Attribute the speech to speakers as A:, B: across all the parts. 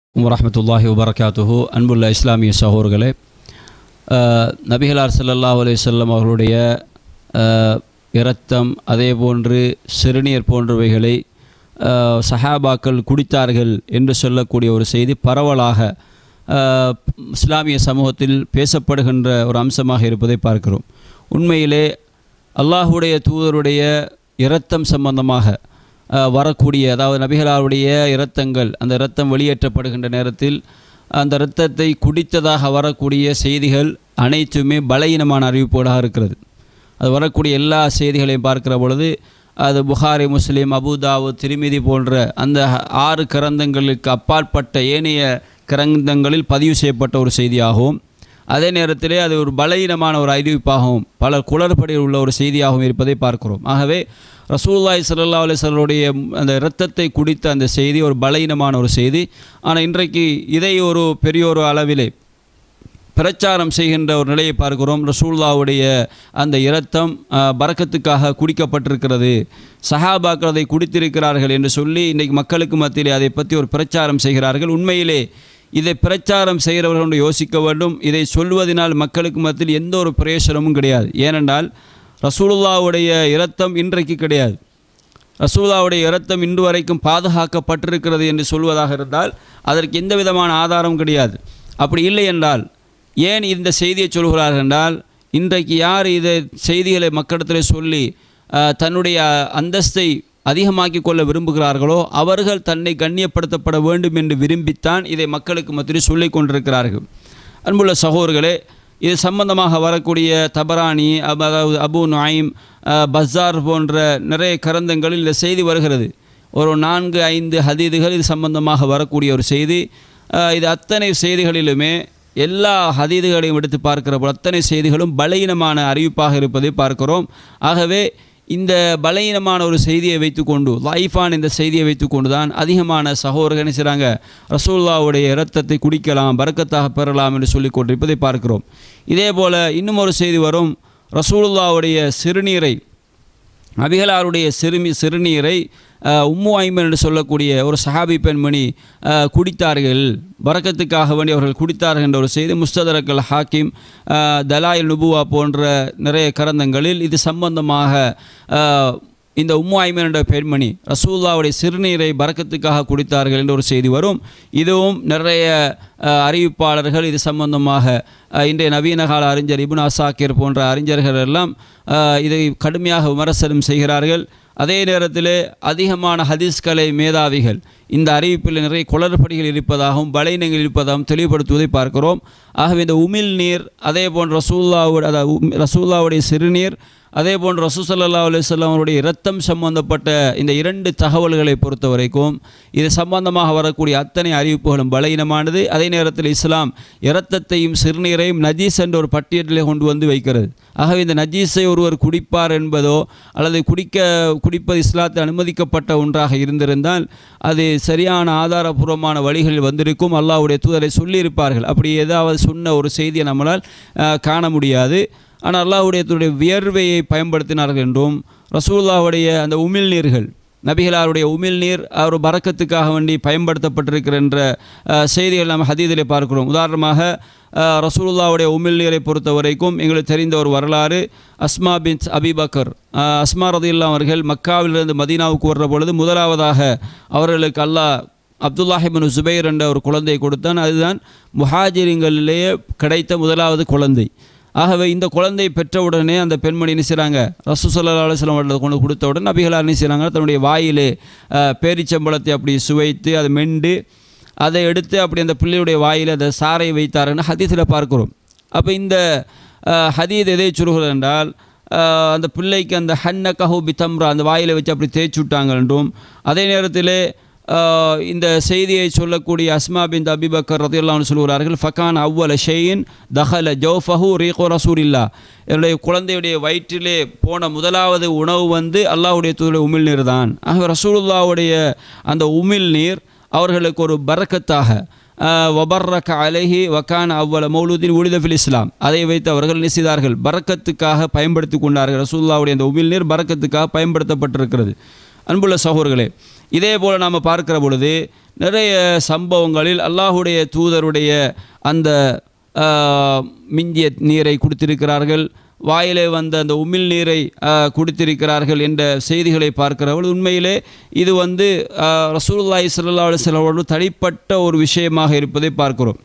A: வரஹமத்துல்லாஹி வபரகாத்துஹு அன்புள்ள இஸ்லாமிய சகோதரர்களே அஹ், நபிகளார் ஸல்லல்லாஹு அலைஹி வஸல்லம் அவர்களுடைய அஹ், இரத்தம் அதே போன்று சிறுநீர் போன்றவைகளை அஹ், சஹாபாக்கள் குடித்தார்கள் என்று சொல்லக்கூடிய ஒரு செய்தி பரவலாக அஹ், இஸ்லாமிய சமூகத்தில் பேசப்படுகின்ற ஒரு அம்சமாக இருப்பதை பார்க்கிறோம் உண்மையிலே அல்லாஹுடைய தூதருடைய இரத்தம் சம்பந்தமாக அஹ், வரக்கூடிய அதாவது நபிகளாருடைய இரத்தங்கள் அந்த இரத்தம் வெளியேற்றப்படுகின்ற நேரத்தில் அந்த இரத்தத்தை குடித்ததாக வரக்கூடிய செய்திகள் அனைத்துமே பலகீனமான அறிவிப்புகளாக இருக்கிறது அது வரக்கூடிய எல்லா செய்திகளையும் பார்க்கிற பொழுது அது புகாரி முஸ்லீம் அபுதாவு திருமிதி போன்ற அந்த ஆறு கிரந்தங்களுக்கு அப்பாற்பட்ட ஏனைய கிரந்தங்களில் பதிவு செய்யப்பட்ட ஒரு செய்தியாகவும் அதே நேரத்திலே அது ஒரு பலகீனமான ஒரு அறிவிப்பாகவும் பல குளறுபடியில் உள்ள ஒரு செய்தியாகவும் இருப்பதை பார்க்கிறோம் ஆகவே ரசூல்லாய் சல்லா அலிஸ்வருடைய அந்த இரத்தத்தை குடித்த அந்த செய்தி ஒரு பலகீனமான ஒரு செய்தி ஆனால் இன்றைக்கு இதை ஒரு பெரிய ஒரு அளவிலே பிரச்சாரம் செய்கின்ற ஒரு நிலையை பார்க்கிறோம் ரசூல்லாவுடைய அந்த இரத்தம் அஹ், பரக்கத்துக்காக குடிக்கப்பட்டிருக்கிறது சஹாபாக்கள் அதை குடித்திருக்கிறார்கள் என்று சொல்லி இன்றைக்கு மக்களுக்கு மத்தியிலே அதை பற்றி ஒரு பிரச்சாரம் செய்கிறார்கள் உண்மையிலே இதை பிரச்சாரம் செய்கிறவர்கள் ஒன்று யோசிக்க வேண்டும் இதை சொல்வதனால் மக்களுக்கு மத்தியில் எந்த ஒரு பிரயோசனமும் கிடையாது ஏனென்றால் ரசூலுல்லாவுடைய இரத்தம் இன்றைக்கு கிடையாது ரசூலாவுடைய இரத்தம் இன்று வரைக்கும் பாதுகாக்கப்பட்டிருக்கிறது என்று சொல்வதாக இருந்தால் அதற்கு எந்த விதமான ஆதாரம் கிடையாது அப்படி இல்லை என்றால் ஏன் இந்த செய்தியை சொல்கிறார்கள் என்றால் இன்றைக்கு யார் இதை செய்திகளை மக்களிடத்தில் சொல்லி அஹ், தன்னுடைய அந்தஸ்தை அதிகமாக்கிக் கொள்ள விரும்புகிறார்களோ அவர்கள் தன்னை கண்ணியப்படுத்தப்பட வேண்டும் என்று விரும்பித்தான் இதை மக்களுக்கு மத்தியில் சொல்லிக் கொண்டிருக்கிறார்கள் அன்புள்ள சகோதரர்களே இது சம்பந்தமாக வரக்கூடிய தபரானி அப- அதாவது அபு நுஐம் அஹ், பஸார் போன்ற நிறைய கரந்தங்களில் இந்த செய்தி வருகிறது ஒரு நான்கு ஐந்து ஹதீதுகள் இது சம்பந்தமாக வரக்கூடிய ஒரு செய்தி அஹ், இது அத்தனை செய்திகளிலுமே எல்லா ஹதீதுகளையும் எடுத்து பார்க்கிற போது அத்தனை செய்திகளும் பலகீனமான அறிவிப்பாக இருப்பதை பார்க்கிறோம் ஆகவே இந்த பலகீனமான ஒரு செய்தியை வைத்துக்கொண்டு லைஃபான இந்த செய்தியை வைத்துக்கொண்டு தான் அதிகமான சகோதரர்கள் என்ன செய்கிறாங்க ரசூல்லாவுடைய இரத்தத்தை குடிக்கலாம் பரக்கத்தாக பெறலாம் என்று சொல்லிக் கொண்டிருப்பதை பார்க்கிறோம் இதே போல் இன்னும் ஒரு செய்தி வரும் ரசூலுல்லாவுடைய சிறுநீரை நபிகளாருடைய சிறுமி சிறுநீரை அஹ், உம்மு ஐமன் என்று சொல்லக்கூடிய ஒரு சஹாபி பெண்மணி அஹ், குடித்தார்கள் பரக்கத்துக்காக வேண்டி அவர்கள் குடித்தார்கள் என்ற ஒரு செய்தி முஸ்ததரக்கல் ஹாக்கிம் அஹ், தலாயில் நுபுவா போன்ற நிறைய கரந்தங்களில் இது சம்பந்தமாக அஹ், இந்த உம்மு ஐமன் என்ற பெண்மணி ரசூல்லாவுடைய சிறுநீரை பரக்கத்துக்காக குடித்தார்கள் என்ற ஒரு செய்தி வரும் இதுவும் நிறைய அஹ், அறிவிப்பாளர்கள் இது சம்பந்தமாக அஹ், இன்றைய நவீன கால அறிஞர் இப்னு அசாக்கிர் போன்ற அறிஞர்கள் எல்லாம் அஹ், இதை கடுமையாக விமர்சனம் செய்கிறார்கள் அதே நேரத்தில் அதிகமான ஹதீஸ்கலை மேதாவிகள் இந்த அறிவிப்பில் நிறைய குளறுபடிகள் இருப்பதாகவும் பலையினங்கள் இருப்பதாகவும் தெளிவுபடுத்துவதை பார்க்கிறோம் ஆகவே இந்த உமிழ் நீர் அதே போன்ற ரசூல்லாவுடைய அதாவது உம்- ரசூல்லாவுடைய சிறுநீர் அதே போன்று ரசூ சல்லா அலுவலாம் அவருடைய இரத்தம் சம்பந்தப்பட்ட இந்த இரண்டு தகவல்களை பொறுத்த வரைக்கும் இது சம்பந்தமாக வரக்கூடிய அத்தனை அறிவிப்புகளும் பலகீனமானது அதே நேரத்தில் இஸ்லாம் இரத்தத்தையும் சிறுநீரையும் நஜீஸ் என்ற ஒரு பட்டியலில் கொண்டு வந்து வைக்கிறது ஆகவே இந்த நஜீஸை ஒருவர் குடிப்பார் என்பதோ அல்லது குடிக்க குடிப்பது இஸ்லாத்தில் அனுமதிக்கப்பட்ட ஒன்றாக இருந்திருந்தால் அது சரியான ஆதாரபூர்வமான வழிகளில் வந்திருக்கும் அல்லாஹ்வுடைய தூதரை சொல்லியிருப்பார்கள் அப்படி ஏதாவது சொன்ன ஒரு செய்தியை நம்மளால் அஹ், காண முடியாது ஆனால் அல்லாஹ்வுடைய தூதருடைய வியர்வையை பயன்படுத்தினார்கள் என்றும் ரசூல்லாவுடைய அந்த உமிழ்நீர்கள் நபிகளாருடைய உமிழ்நீர் அவர் பறக்கத்துக்காக வேண்டி பயன்படுத்தப்பட்டிருக்கிற என்ற அஹ், செய்திகள் நாம் ஹதீதிலே பார்க்கிறோம் உதாரணமாக அஹ், ரசூலுல்லாவுடைய உமிழ்நீரை பொறுத்த வரைக்கும் எங்களுக்கு தெரிந்த ஒரு வரலாறு அஸ்மா பின் அபிபக்கர் அஹ், அஸ்மா ரதியுல்லா அவர்கள் மக்காவிலிருந்து மதீனாவுக்கு வர்ற பொழுது முதலாவதாக அவர்களுக்கு அல்லாஹ் அப்துல்லாஹிபின் சுபைர் என்ற ஒரு குழந்தை கொடுத்தான் அதுதான் முஹாஜிரிங்களிலேயே கிடைத்த முதலாவது குழந்தை ஆகவே இந்த குழந்தை பெற்றவுடனே அந்த பெண்மணி என்ன செய்கிறாங்க ரசூ சல்லா அலுவலம் அவர்கள் கொண்டு கொடுத்த உடனே நபிகளார் என்ன செய்கிறாங்க தன்னுடைய வாயிலே அஹ், பேரிச்சம்பழத்தை அப்படி சுவைத்து அதை மெண்டு அதை எடுத்து அப்படி அந்த பிள்ளையுடைய வாயில் அந்த சாரை வைத்தாருன்னு ஹதீஸில் பார்க்கிறோம் அப்போ இந்த அஹ், ஹதீத் எதை சொல்கிறது என்றால் அஹ், அந்த பிள்ளைக்கு அந்த ஹன்ன கஹு பித்தம்ரா அந்த வாயில் வச்சு அப்படி தேய்ச்சி விட்டாங்க என்றும் அதே நேரத்தில் ஆஹ் இந்த செய்தியை சொல்லக்கூடிய அஸ்மா பின் அபிபக்கர் ரதியல்லான்னு சொல்கிறார்கள் ஃபகான் அவ்வல ஷெயின் தஹல ஜோஃபஹு ரீகோ ரசூலில்லா என்னுடைய குழந்தையுடைய வயிற்றிலே போன முதலாவது உணவு வந்து அல்லாஹ்வுடைய தூதருடைய உமிழ்நீர் தான் ஆகவே ரசூலுல்லாவுடைய அந்த உமிழ்நீர் அவர்களுக்கு ஒரு பரக்கத்தாக வபர்ரக அலைஹி வக்கான் அவ்வள மௌலூதின் உலிதஃபில் இஸ்லாம் அதை வைத்து அவர்கள் நிசிதார்கள் பரக்கத்துக்காக பயன்படுத்தி கொண்டார்கள் ரசூல்லாவுடைய அந்த உமிழ்நீர் பரக்கத்துக்காக பயன்படுத்தப்பட்டிருக்கிறது அன்புள்ள சகோதரர்களே இதே போல் நாம் பார்க்கிற பொழுது நிறைய சம்பவங்களில் அல்லாஹுடைய தூதருடைய அந்த ஆஹ், மிஞ்சிய நீரை குடித்திருக்கிறார்கள் வாயிலே வந்த அந்த உமிழ் நீரை ஆஹ், குடித்திருக்கிறார்கள் என்ற செய்திகளை பார்க்கிறவர்கள் உண்மையிலே இது வந்து ஆஹ், ரசூலுல்லாஹி ஸல்லல்லாஹு அலைஹி வஸல்லம் தனிப்பட்ட ஒரு விஷயமாக இருப்பதை பார்க்கிறோம்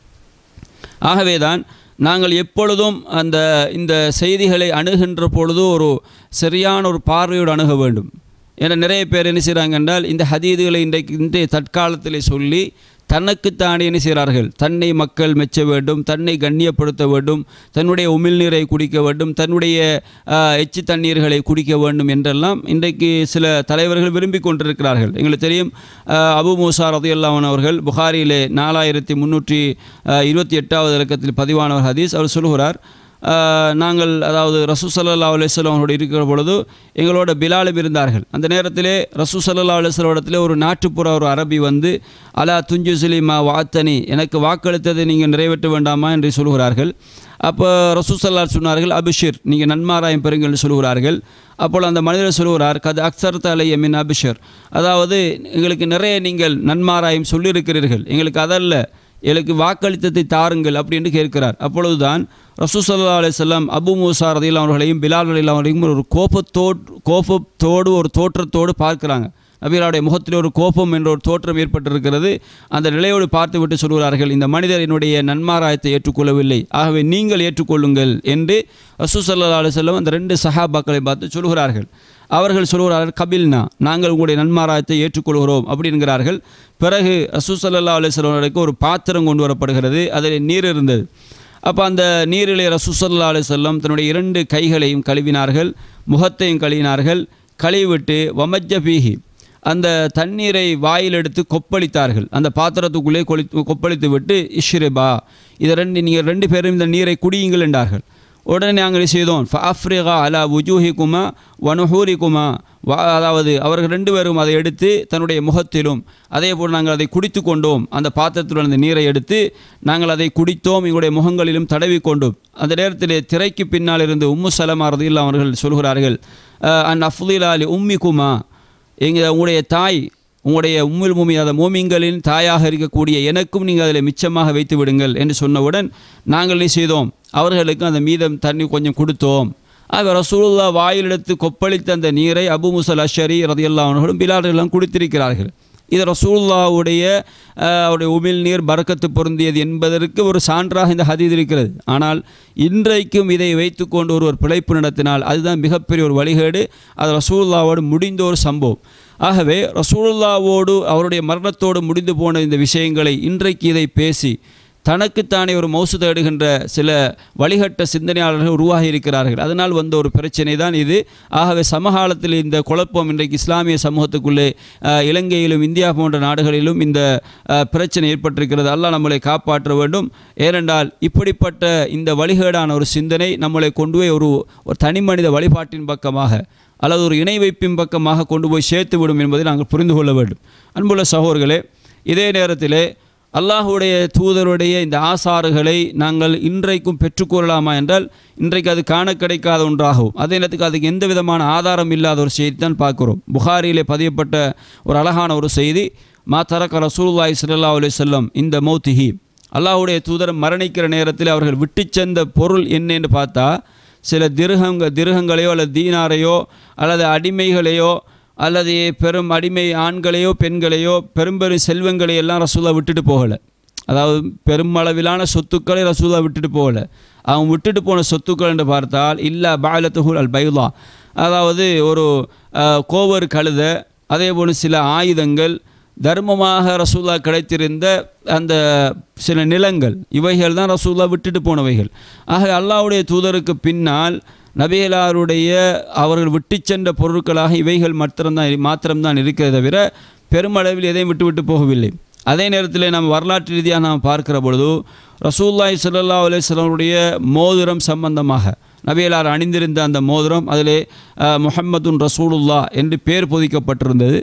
A: ஆகவேதான் நாங்கள் எப்பொழுதும் அந்த இந்த செய்திகளை அணுகின்ற பொழுது ஒரு சரியான ஒரு பார்வையோடு அணுக வேண்டும் ஏன்னா நிறைய பேர் என்ன செய்கிறாங்க என்றால் இந்த ஹதீதுகளை இன்றைக்கு இன்றைய தற்காலத்திலே சொல்லி தனக்குத்தானே என்ன செய்கிறார்கள் தன்னை மக்கள் மெச்ச வேண்டும் தன்னை கண்ணியப்படுத்த வேண்டும் தன்னுடைய உமிழ்நீரை குடிக்க வேண்டும் தன்னுடைய ஆஹ், எச்சி தண்ணீர்களை குடிக்க வேண்டும் என்றெல்லாம் இன்றைக்கு சில தலைவர்கள் விரும்பி கொண்டிருக்கிறார்கள் எங்களுக்கு தெரியும் ஆஹ், அபு மூசா ரதியுல்லாஹன் அவர்கள் புகாரியிலே நாலாயிரத்தி முந்நூற்றி இருபத்தி எட்டாவது இலக்கத்தில் பதிவானவர் ஹதீஸ் அவர் சொல்கிறார் ஆஹ், நாங்கள் அதாவது ரசூ சல்லா அலுவலம் அவர்களோடு இருக்கிற பொழுது எங்களோட பிலாலும் இருந்தார்கள் அந்த நேரத்திலே ரசூ சல்லா அலுவலத்தில் ஒரு நாட்டுப்புற ஒரு அரபி வந்து அலா துஞ்சு சுலிமா வாத்தனி எனக்கு வாக்களித்ததை நீங்கள் நிறைவேற்ற வேண்டாமா என்று சொல்கிறார்கள் அப்போ ரசூசல்லா சொன்னார்கள் அபிஷிர் நீங்கள் நன்மாராயம் பெறுங்கள் என்று சொல்கிறார்கள் அப்போது அந்த மனிதர் சொல்கிறார் கது அக்சர்த்த அலைய மின் அபிஷர் அதாவது எங்களுக்கு நிறைய நீங்கள் நன்மாராயம் சொல்லியிருக்கிறீர்கள் எங்களுக்கு அதல்ல எனக்கு வாக்களித்ததை தாருங்கள் அப்படின்னு கேட்கிறார் அப்பொழுதுதான் ரசூசல்லா அலிசல்லாம் அபு மூசா ரதில் அவர்களையும் பிலால் அலி அவர்களையும் ஒரு கோபத்தோடு கோபத்தோடு ஒரு தோற்றத்தோடு பார்க்குறாங்க நபிகளாருடைய முகத்தில் ஒரு கோபம் என்ற ஒரு தோற்றம் ஏற்பட்டிருக்கிறது அந்த நிலையோடு பார்த்துவிட்டு சொல்கிறார்கள் இந்த மனிதர் என்னுடைய நன்மாராயத்தை ஏற்றுக்கொள்ளவில்லை ஆகவே நீங்கள் ஏற்றுக்கொள்ளுங்கள் என்று ரசூசல்லா அலுவலம் அந்த ரெண்டு சஹாபாக்களை பார்த்து சொல்கிறார்கள் அவர்கள் சொல்கிறார்கள் கபில்னா நாங்கள் உங்களுடைய நன்மாராயத்தை ஏற்றுக்கொள்கிறோம் அப்படிங்கிறார்கள் பிறகு ரசூசல்லா அலுவலருக்கு ஒரு பாத்திரம் கொண்டு வரப்படுகிறது அதில் நீர் இருந்தது அப்போ அந்த நீரிலே ரசூசல்லா அலுவலம் தன்னுடைய இரண்டு கைகளையும் கழுவினார்கள் முகத்தையும் கழுவினார்கள் கழுவிவிட்டு வமஜ்ஜ பீஹி அந்த தண்ணீரை வாயில் எடுத்து கொப்பளித்தார்கள் அந்த பாத்திரத்துக்குள்ளே கொளி கொப்பளித்து விட்டு இஷ்ரிபா இதை ரெண்டு நீங்கள் ரெண்டு பேரும் இந்த நீரை குடியுங்கள் என்றார்கள் உடனே நாங்கள் என்ன செய்தோம் ஃபாஃப்ரிகா அலா உஜூஹிகுமா வனுஹூரிகுமா வா அதாவது அவர்கள் ரெண்டு பேரும் அதை எடுத்து தன்னுடைய முகத்திலும் அதே போல் நாங்கள் அதை குடித்து கொண்டோம் அந்த பாத்திரத்தில் அந்த நீரை எடுத்து நாங்கள் அதை குடித்தோம் எங்களுடைய முகங்களிலும் தடவி கொண்டோம் அந்த நேரத்தில் திரைக்கு பின்னால் இருந்து உம்மு சலமா ரதியில் அவர்கள் சொல்கிறார்கள் அன் அஃப்லீலா அலி உம்மிகுமா எங்கள் உங்களுடைய தாய் உங்களுடைய உம்மில் மூமி அந்த மூமிங்களின் தாயாக இருக்கக்கூடிய எனக்கும் நீங்கள் அதில் மிச்சமாக வைத்து விடுங்கள் என்று சொன்னவுடன் நாங்கள் என்ன செய்தோம் அவர்களுக்கு அந்த மீதம் தண்ணி கொஞ்சம் கொடுத்தோம் ஆக ரசூலுல்லா வாயில் எடுத்து கொப்பளித்த அந்த நீரை அபு முசல் அஷரி ரதியல்லா அவர்களும் பிலாலெல்லாம் குடித்திருக்கிறார்கள் இது ரசூலுல்லாவுடைய அஹ், அவருடைய உமிழ் நீர் பறக்கத்து பொருந்தியது என்பதற்கு ஒரு சான்றாக இந்த ஹதீத் இருக்கிறது ஆனால் இன்றைக்கும் இதை வைத்துக்கொண்டு ஒருவர் பிழைப்பு நடத்தினால் அதுதான் மிகப்பெரிய ஒரு வழிகேடு அது ரசூலுல்லாவோடு முடிந்த ஒரு சம்பவம் ஆகவே ரசூலுல்லாவோடு அவருடைய மரணத்தோடு முடிந்து போன இந்த விஷயங்களை இன்றைக்கு இதை பேசி தனக்குத்தானே ஒரு மௌசு தேடுகின்ற சில வழிகட்ட சிந்தனையாளர்கள் உருவாகி இருக்கிறார்கள் அதனால் வந்த ஒரு பிரச்சனை தான் இது ஆகவே சமகாலத்தில் இந்த குழப்பம் இன்றைக்கு இஸ்லாமிய சமூகத்துக்குள்ளே அஹ், இலங்கையிலும் இந்தியா போன்ற நாடுகளிலும் இந்த அஹ், பிரச்சனை ஏற்பட்டிருக்கிறது அல்லாஹ் நம்மளை காப்பாற்ற வேண்டும் ஏனென்றால் இப்படிப்பட்ட இந்த வழிகேடான ஒரு சிந்தனை நம்மளை கொண்டு போய் ஒரு ஒரு தனி மனித வழிபாட்டின் பக்கமாக அல்லது ஒரு இணை வைப்பின் பக்கமாக கொண்டு போய் சேர்த்து விடும் என்பதை நாங்கள் புரிந்து கொள்ள வேண்டும் அன்புள்ள சகோதரர்களே இதே நேரத்திலே அல்லாஹுடைய தூதருடைய இந்த ஆசாறுகளை நாங்கள் இன்றைக்கும் பெற்றுக்கொள்ளலாமா என்றால் இன்றைக்கு அது காண கிடைக்காத ஒன்றாகும் அதே நேரத்துக்கு அதுக்கு எந்த விதமான ஆதாரம் இல்லாத ஒரு செய்தி தான் பார்க்கிறோம் புகாரியிலே பதியப்பட்ட ஒரு அழகான ஒரு செய்தி மா தரக்க ரசூலுல்லாஹி ஸல்லல்லாஹு அலைஹி வஸல்லம் இந்த மௌத்திஹி அல்லாஹ்வுடைய தூதர் மரணிக்கிற நேரத்தில் அவர்கள் விட்டுச் சென்ற பொருள் என்ன என்று பார்த்தா சில திருகங்க திருகங்களையோ அல்லது தீனாரையோ அல்லது அடிமைகளையோ அல்லது பெரும் அடிமை ஆண்களையோ பெண்களையோ பெரும் பெரும் செல்வங்களை எல்லாம் ரசூலா விட்டுட்டு போகலை அதாவது பெருமளவிலான சொத்துக்களை ரசூலா விட்டுட்டு போகலை அவங்க விட்டுட்டு போன சொத்துக்கள் என்று பார்த்தால் இல்லா பாலத்துகுல் அல் பைலா அதாவது ஒரு அஹ், கோவர் கழுத அதே போல் சில ஆயுதங்கள் தர்மமாக ரசூலா கிடைத்திருந்த அந்த சில நிலங்கள் இவைகள் தான் ரசூலா விட்டுட்டு போனவைகள் ஆக அல்லாஹ்வுடைய தூதருக்கு பின்னால் நபிகளாருடைய அவர்கள் விட்டு சென்ற பொருட்களாக இவைகள் மாத்திரம்தான் மாத்திரம்தான் இருக்கிறத தவிர பெருமளவில் எதையும் விட்டு விட்டு போகவில்லை அதே நேரத்தில் நாம் வரலாற்று ரீதியாக நாம் பார்க்கிற பொழுது ரசூல்லாய் சல்லா அலுவலமுடைய மோதிரம் சம்பந்தமாக நபியலார் அணிந்திருந்த அந்த மோதிரம் அதிலே அஹ், முஹம்மதுன் ரசூலுல்லா என்று பேர் பொதிக்கப்பட்டிருந்தது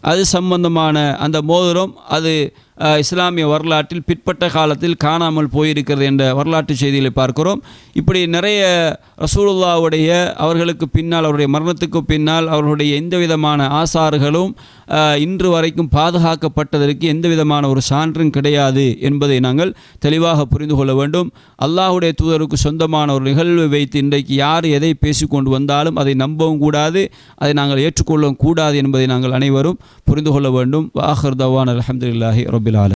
A: அது சம்பந்தமான அந்த மோதிரம் அது அஹ், இஸ்லாமிய வரலாற்றில் பிற்பட்ட காலத்தில் காணாமல் போயிருக்கிறது என்ற வரலாற்று செய்திகளை பார்க்கிறோம் இப்படி நிறைய ரசூலுல்லாவுடைய அவர்களுக்கு பின்னால் அவருடைய மரணத்துக்கு பின்னால் அவர்களுடைய எந்த விதமான ஆசாறுகளும் அஹ், இன்று வரைக்கும் பாதுகாக்கப்பட்டதற்கு எந்த விதமான ஒரு சான்றும் கிடையாது என்பதை நாங்கள் தெளிவாக புரிந்து கொள்ள வேண்டும் அல்லாஹுடைய தூதருக்கு சொந்தமான ஒரு நிகழ்வை வைத்து இன்றைக்கு யார் எதை பேசிக்கொண்டு வந்தாலும் அதை நம்பவும் கூடாது அதை நாங்கள் ஏற்றுக்கொள்ளவும் கூடாது என்பதை நாங்கள் அனைவரும் புரிந்து கொள்ள வேண்டும் வாஹர் தவான் அலமதுல்லாஹி ரபில் ஆலம்